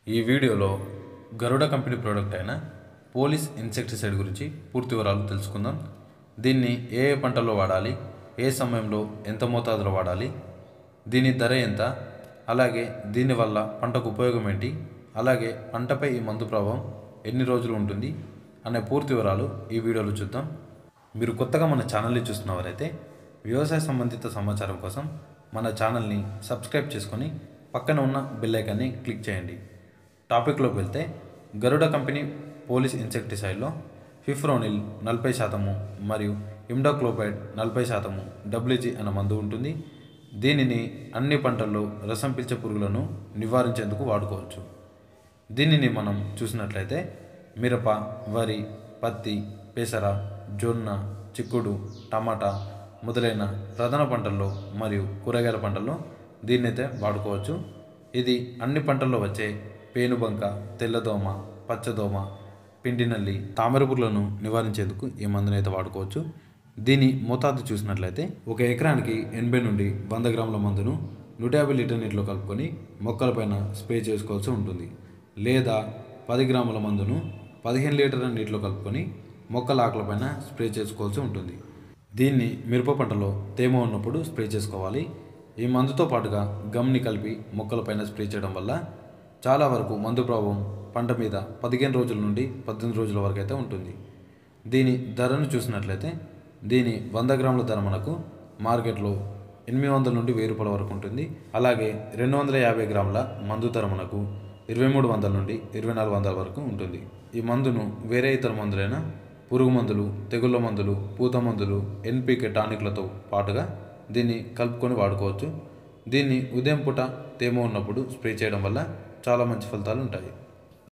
ఈ వీడియోలో Garuda company product అయిన పోలీస్ ఇన్సెక్టిసైడ్ గురించి పూర్తి వివరాలు తెలుసుకుందాం దీన్ని ఏ ఏ పంటల్లో వాడాలి ఏ సమయంలో ఎంత మోతాదులో వాడాలి దీని ధర ఎంత అలాగే దీనివల్ల పంటకు ఉపయోగం ఏంటి అలాగే పంటపై ఈ మందు ప్రభావం ఎన్ని రోజులు ఉంటుంది అనే పూర్తి వివరాలు ఈ వీడియోలో చూద్దాం మీరు కొత్తగా మన ఛానల్ని చూస్తున్నవారైతే వ్యవసాయ సంబంధిత సమాచారం కోసం మన ఛానల్ని సబ్స్క్రైబ్ చేసుకొని పక్కన ఉన్న బెల్ ఐకాన్ని క్లిక్ చేయండి టాపిక్లోకి వెళ్తే గరుడ కంపెనీ పోలీస్ ఇన్సెక్టిసైడ్లో ఫిఫ్రోనిల్ నలభై శాతము మరియు ఇమ్డాక్లోపైడ్ నలభై శాతము డబ్ల్యూజీ అన్న మందు ఉంటుంది దీనిని అన్ని పంటల్లో రసం పీల్చే పురుగులను నివారించేందుకు వాడుకోవచ్చు దీనిని మనం చూసినట్లయితే మిరప వరి పత్తి పెసర జొన్న చిక్కుడు టమాటా మొదలైన ప్రధాన పంటల్లో మరియు కూరగాయల పంటల్లో దీన్నైతే వాడుకోవచ్చు ఇది అన్ని పంటల్లో వచ్చే పేనుబంక తెల్లదోమ పచ్చదోమ పిండి నల్లి తామర పురుగులను నివారించేందుకు ఈ మందునైతే వాడుకోవచ్చు దీని మోతాదు చూసినట్లయితే ఒక ఎకరానికి ఎనభై నుండి వంద గ్రాముల మందును నూట యాభై లీటర్ నీటిలో కలుపుకొని మొక్కలపైన స్ప్రే చేసుకోవాల్సి ఉంటుంది లేదా పది గ్రాముల మందును పదిహేను లీటర్ల నీటిలో కలుపుకొని మొక్కల ఆకులపైన స్ప్రే చేసుకోవాల్సి ఉంటుంది దీన్ని మిరప పంటలో తేమ ఉన్నప్పుడు స్ప్రే చేసుకోవాలి ఈ మందుతో పాటుగా గమ్ని కలిపి మొక్కలపైన స్ప్రే చేయడం వల్ల చాలా వరకు మందు ప్రభావం పంట మీద పదిహేను రోజుల నుండి పద్దెనిమిది రోజుల వరకు అయితే ఉంటుంది దీని ధరను చూసినట్లయితే దీని వంద గ్రాముల ధర మనకు మార్కెట్లో ఎనిమిది వందల నుండి వెయ్యి రూపాయల వరకు ఉంటుంది అలాగే రెండు వందల యాభై గ్రాముల మందు ధర మనకు ఇరవై మూడు వందల నుండి ఇరవై నాలుగు వందల వరకు ఉంటుంది ఈ మందును వేరే ఇతర మందులైన పురుగు మందులు తెగుళ్ళ మందులు పూత మందులు ఎన్పికే టానిక్లతో పాటుగా దీన్ని కలుపుకొని వాడుకోవచ్చు దీన్ని ఉదయం పూట తేమ ఉన్నప్పుడు స్ప్రే చేయడం వల్ల చాలా మంచి ఫలితాలు ఉంటాయి